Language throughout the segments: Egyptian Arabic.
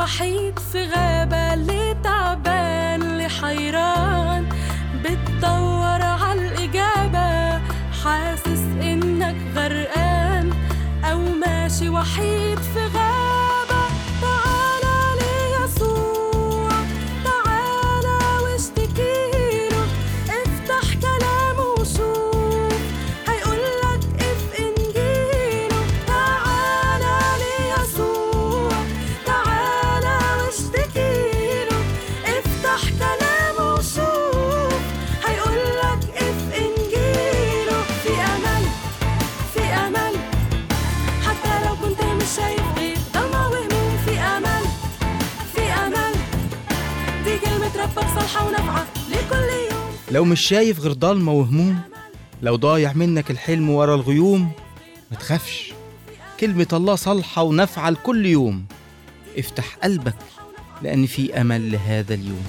وحيد في غابة اللي تعبان اللي حيران بتدور عالإجابة حاسس إنك غرقان أو ماشي وحيد في غابة تعالى ليسوع تعالى واشتكيله افتح كلامه وشوف هيقولك اف انجيله تعالى ليسوع تعالى واشتكيله افتح كلامه وشوف هيقولك اف انجيله في امل في امل حتى لو كنت مش شايف غير ضلمة وهموم في امل في امل دي كلمة ربك صالحة ونافعة لكل يوم لو مش شايف غير ضلمة وهموم لو ضايع منك الحلم ورا الغيوم ما تخافش كلمة الله صالحة ونافعة لكل يوم افتح قلبك لأن في أمل لهذا اليوم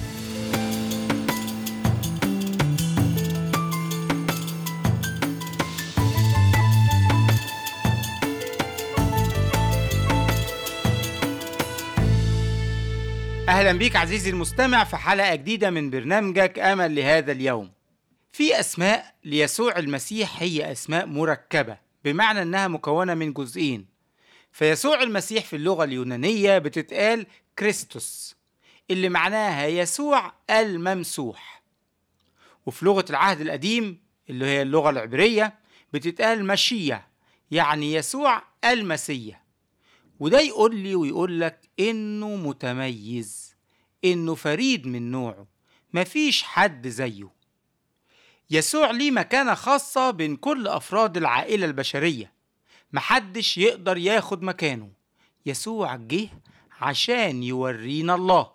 أهلا بيك عزيزي المستمع في حلقة جديدة من برنامجك أمل لهذا اليوم في أسماء ليسوع المسيح هي أسماء مركبة بمعنى أنها مكونة من جزئين فيسوع المسيح في اللغة اليونانية بتتقال كريستوس اللي معناها يسوع الممسوح وفي لغة العهد القديم اللي هي اللغة العبرية بتتقال مشية يعني يسوع المسيح وده يقول لي ويقول لك انه متميز انه فريد من نوعه مفيش حد زيه يسوع ليه مكانة خاصة بين كل أفراد العائلة البشرية محدش يقدر ياخد مكانه يسوع جه عشان يورينا الله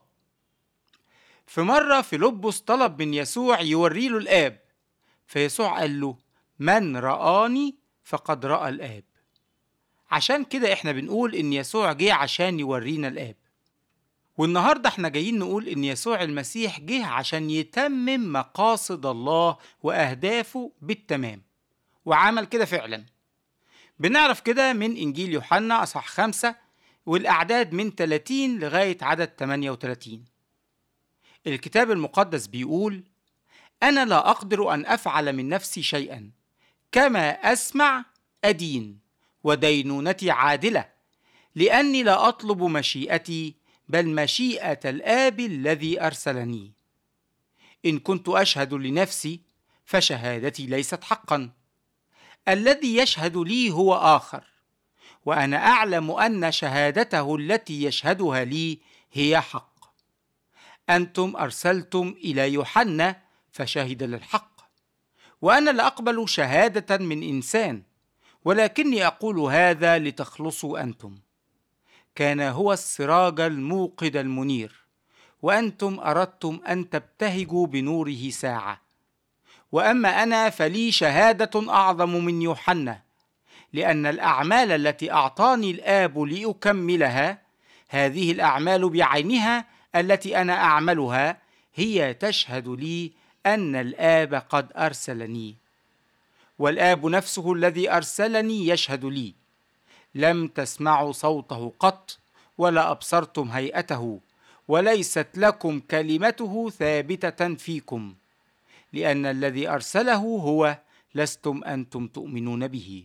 في مرة فيلبس طلب من يسوع يوريله الآب فيسوع قال له من رآني فقد رأى الآب عشان كده احنا بنقول ان يسوع جه عشان يورينا الآب والنهاردة احنا جايين نقول ان يسوع المسيح جه عشان يتمم مقاصد الله وأهدافه بالتمام وعمل كده فعلا بنعرف كده من إنجيل يوحنا أصح خمسة والأعداد من 30 لغاية عدد 38 الكتاب المقدس بيقول أنا لا أقدر أن أفعل من نفسي شيئا كما أسمع أدين ودينونتي عادلة لأني لا أطلب مشيئتي بل مشيئة الآب الذي أرسلني إن كنت أشهد لنفسي فشهادتي ليست حقا الذي يشهد لي هو آخر وأنا أعلم أن شهادته التي يشهدها لي هي حق أنتم أرسلتم إلى يوحنا فشهد للحق وأنا لا أقبل شهادة من إنسان ولكني أقول هذا لتخلصوا أنتم كان هو السراج الموقد المنير وأنتم أردتم أن تبتهجوا بنوره ساعة وأما أنا فلي شهادة أعظم من يوحنا لأن الأعمال التي أعطاني الآب لأكملها هذه الأعمال بعينها التي أنا أعملها هي تشهد لي أن الآب قد أرسلني والآب نفسه الذي أرسلني يشهد لي لم تسمعوا صوته قط ولا أبصرتم هيئته وليست لكم كلمته ثابتة فيكم لأن الذي أرسله هو لستم أنتم تؤمنون به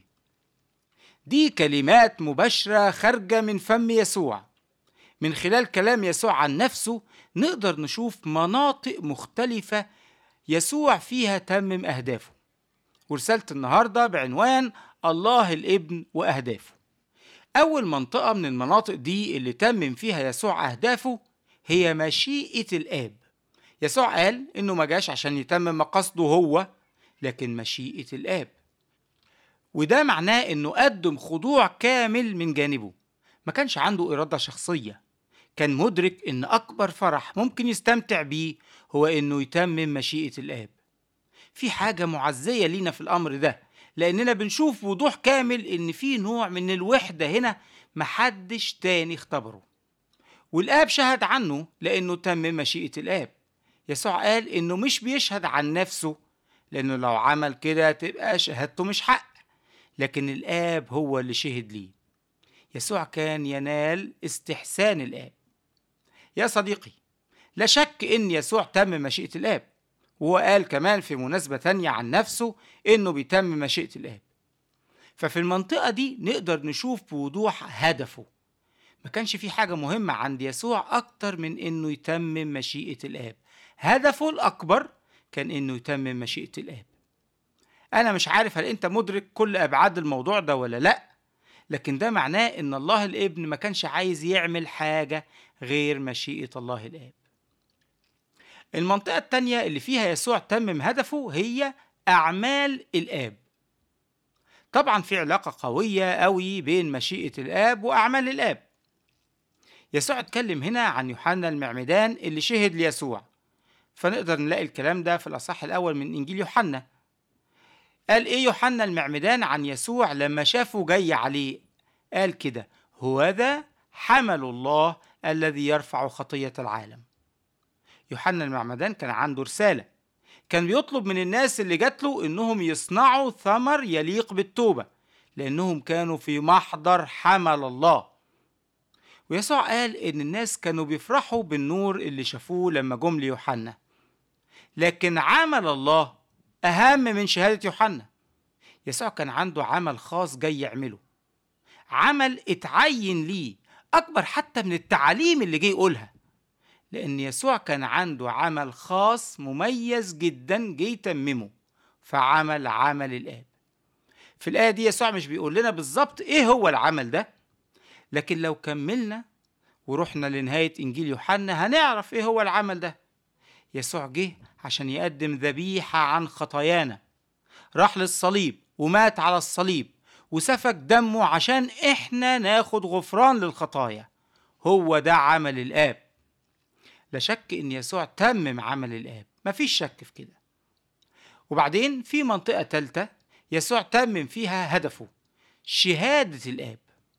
دي كلمات مباشرة خارجة من فم يسوع من خلال كلام يسوع عن نفسه نقدر نشوف مناطق مختلفة يسوع فيها تمم أهدافه ورسالة النهاردة بعنوان الله الابن وأهدافه أول منطقة من المناطق دي اللي تمم فيها يسوع أهدافه هي مشيئة الآب يسوع قال إنه ما جاش عشان يتمم مقاصده هو لكن مشيئة الآب وده معناه إنه قدم خضوع كامل من جانبه ما كانش عنده إرادة شخصية كان مدرك إن أكبر فرح ممكن يستمتع بيه هو إنه يتمم مشيئة الآب في حاجة معزية لينا في الأمر ده لأننا بنشوف وضوح كامل إن في نوع من الوحدة هنا محدش تاني اختبره والآب شهد عنه لأنه تمم مشيئة الآب يسوع قال إنه مش بيشهد عن نفسه لأنه لو عمل كده تبقى شهادته مش حق لكن الآب هو اللي شهد ليه يسوع كان ينال استحسان الآب يا صديقي لا شك إن يسوع تم مشيئة الآب وهو قال كمان في مناسبة تانية عن نفسه إنه بيتم مشيئة الآب ففي المنطقة دي نقدر نشوف بوضوح هدفه ما كانش في حاجة مهمة عند يسوع أكتر من إنه يتمم مشيئة الآب هدفه الأكبر كان إنه يتمم مشيئة الآب أنا مش عارف هل أنت مدرك كل أبعاد الموضوع ده ولا لأ لكن ده معناه إن الله الابن ما كانش عايز يعمل حاجة غير مشيئة الله الآب المنطقة التانية اللي فيها يسوع تمم هدفه هي أعمال الآب طبعا في علاقة قوية قوي بين مشيئة الآب وأعمال الآب يسوع اتكلم هنا عن يوحنا المعمدان اللي شهد ليسوع فنقدر نلاقي الكلام ده في الأصح الأول من إنجيل يوحنا قال إيه يوحنا المعمدان عن يسوع لما شافه جاي عليه قال كده هو ذا حمل الله الذي يرفع خطية العالم يوحنا المعمدان كان عنده رسالة كان بيطلب من الناس اللي جات له إنهم يصنعوا ثمر يليق بالتوبة لأنهم كانوا في محضر حمل الله ويسوع قال إن الناس كانوا بيفرحوا بالنور اللي شافوه لما جم ليوحنا لكن عمل الله أهم من شهادة يوحنا يسوع كان عنده عمل خاص جاي يعمله عمل اتعين ليه أكبر حتى من التعاليم اللي جه يقولها لأن يسوع كان عنده عمل خاص مميز جدا جه يتممه فعمل عمل الآب في الآية دي يسوع مش بيقول لنا بالظبط إيه هو العمل ده لكن لو كملنا ورحنا لنهاية إنجيل يوحنا هنعرف إيه هو العمل ده يسوع جه عشان يقدم ذبيحة عن خطايانا راح للصليب ومات على الصليب وسفك دمه عشان إحنا ناخد غفران للخطايا هو ده عمل الآب لا شك إن يسوع تمم عمل الآب مفيش شك في كده وبعدين في منطقة تالتة يسوع تمم فيها هدفه شهادة الآب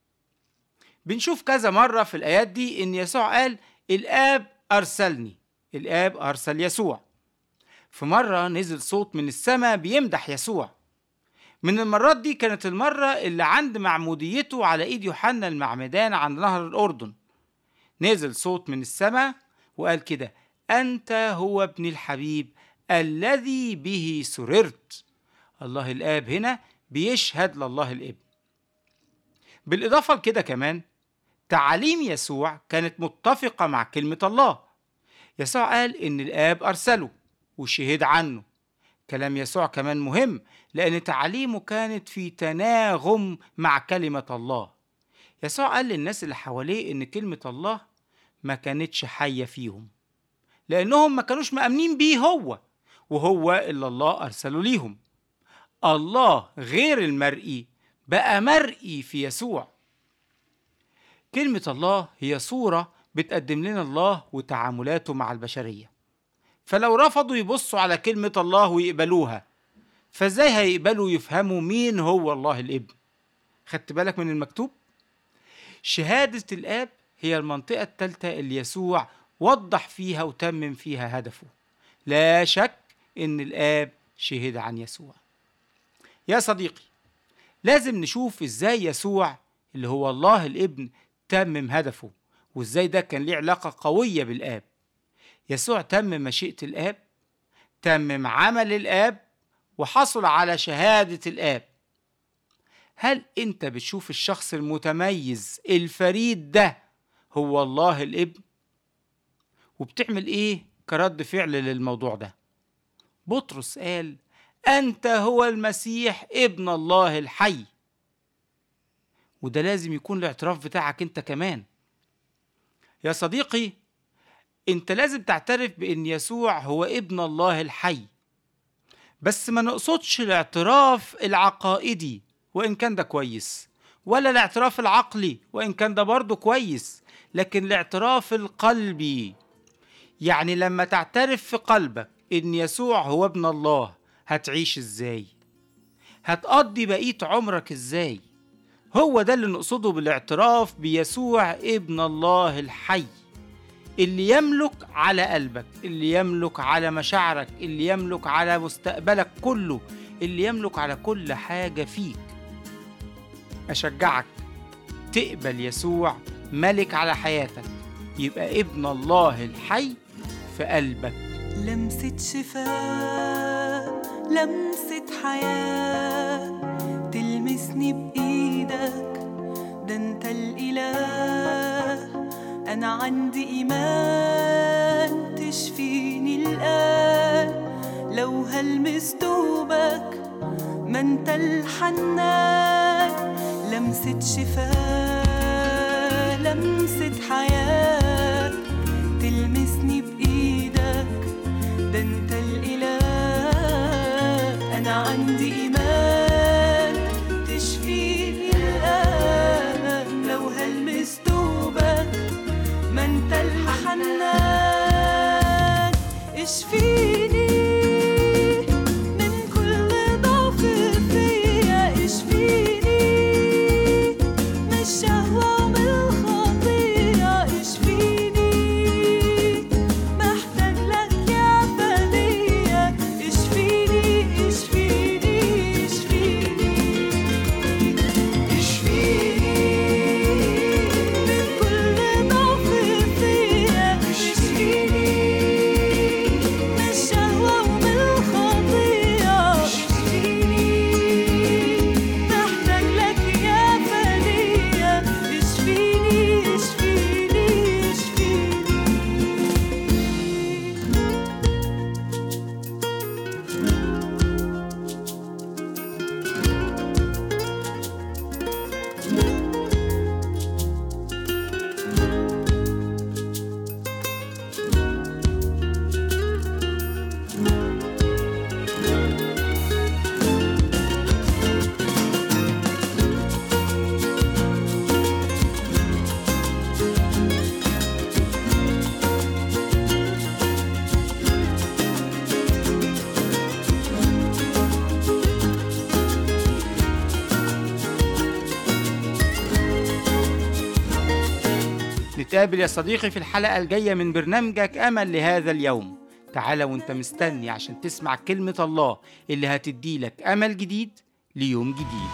بنشوف كذا مرة في الآيات دي إن يسوع قال الآب أرسلني الآب أرسل يسوع في مرة نزل صوت من السماء بيمدح يسوع من المرات دي كانت المرة اللي عند معموديته على إيد يوحنا المعمدان عند نهر الأردن نزل صوت من السماء وقال كده أنت هو ابن الحبيب الذي به سررت الله الآب هنا بيشهد لله الابن بالإضافة لكده كمان تعاليم يسوع كانت متفقة مع كلمة الله يسوع قال إن الآب أرسله وشهد عنه كلام يسوع كمان مهم لأن تعاليمه كانت في تناغم مع كلمة الله يسوع قال للناس اللي حواليه إن كلمة الله ما كانتش حية فيهم لأنهم ما كانوش مأمنين بيه هو وهو اللي الله أرسله ليهم الله غير المرئي بقى مرئي في يسوع كلمة الله هي صورة بتقدم لنا الله وتعاملاته مع البشرية فلو رفضوا يبصوا على كلمة الله ويقبلوها فازاي هيقبلوا يفهموا مين هو الله الابن خدت بالك من المكتوب شهادة الآب هي المنطقة الثالثة اللي يسوع وضح فيها وتمم فيها هدفه لا شك إن الآب شهد عن يسوع يا صديقي لازم نشوف إزاي يسوع اللي هو الله الابن تمم هدفه وإزاي ده كان ليه علاقة قوية بالآب يسوع تمم مشيئة الآب تمم عمل الآب وحصل على شهادة الآب هل أنت بتشوف الشخص المتميز الفريد ده هو الله الابن وبتعمل إيه كرد فعل للموضوع ده بطرس قال أنت هو المسيح ابن الله الحي وده لازم يكون الاعتراف بتاعك أنت كمان يا صديقي أنت لازم تعترف بأن يسوع هو ابن الله الحي بس ما نقصدش الاعتراف العقائدي وإن كان ده كويس ولا الاعتراف العقلي وإن كان ده برضه كويس لكن الاعتراف القلبي يعني لما تعترف في قلبك إن يسوع هو ابن الله هتعيش إزاي هتقضي بقية عمرك إزاي هو ده اللي نقصده بالاعتراف بيسوع ابن الله الحي اللي يملك على قلبك اللي يملك على مشاعرك اللي يملك على مستقبلك كله اللي يملك على كل حاجة فيك أشجعك تقبل يسوع ملك على حياتك يبقى ابن الله الحي في قلبك لمسة شفاء لمسة حياة تلمسني بإيدك ده انت الإله أنا عندي إيمان تشفيني الآن لو هلمس دوبك ما انت الحنان لمسة شفاء لمسة حياة تلمسني بإيدك ده انت الإله أنا عندي إيمان تشفيني الآن لو هلمس دوبك ما انت الحنان اشفيني من كل ضعف فيا اشفيني من الشهوة ومن الخطية اشفيني محتاج لك يا فدية اشفيني اشفيني اشفيني اشفيني من كل ضعف فيا اشفيني من الشهوة ومن الخطية اشفيني محتاج لك يا فدية اشفيني اشفيني اشفيني نتقابل يا صديقي في الحلقة الجاية من برنامجك أمل لهذا اليوم تعالى وانت مستني عشان تسمع كلمة الله اللي هتديلك أمل جديد ليوم جديد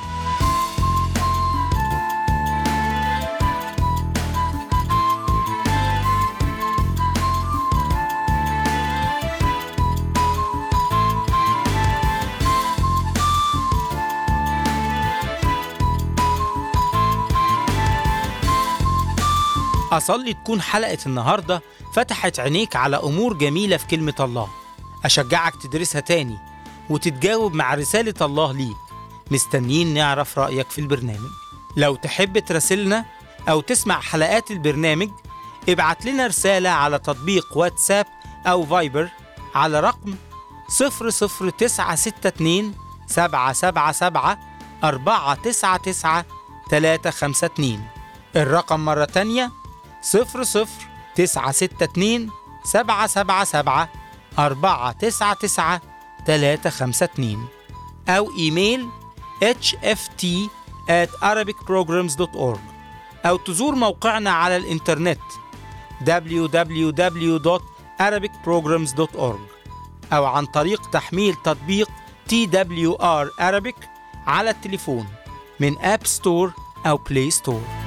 أصلي تكون حلقة النهاردة فتحت عينيك على أمور جميلة في كلمة الله أشجعك تدرسها تاني وتتجاوب مع رسالة الله ليك مستنيين نعرف رأيك في البرنامج لو تحب تراسلنا أو تسمع حلقات البرنامج ابعت لنا رسالة على تطبيق واتساب أو فايبر على رقم 00962 777 499 352 الرقم مرة تانية صفر صفر تسعة ستة اتنين سبعة سبعة سبعة أربعة تسعة تسعة تلاتة خمسة اتنين أو إيميل hft at arabicprograms.org أو تزور موقعنا على الإنترنت www.arabicprograms.org أو عن طريق تحميل تطبيق TWR Arabic على التليفون من أب ستور أو بلاي ستور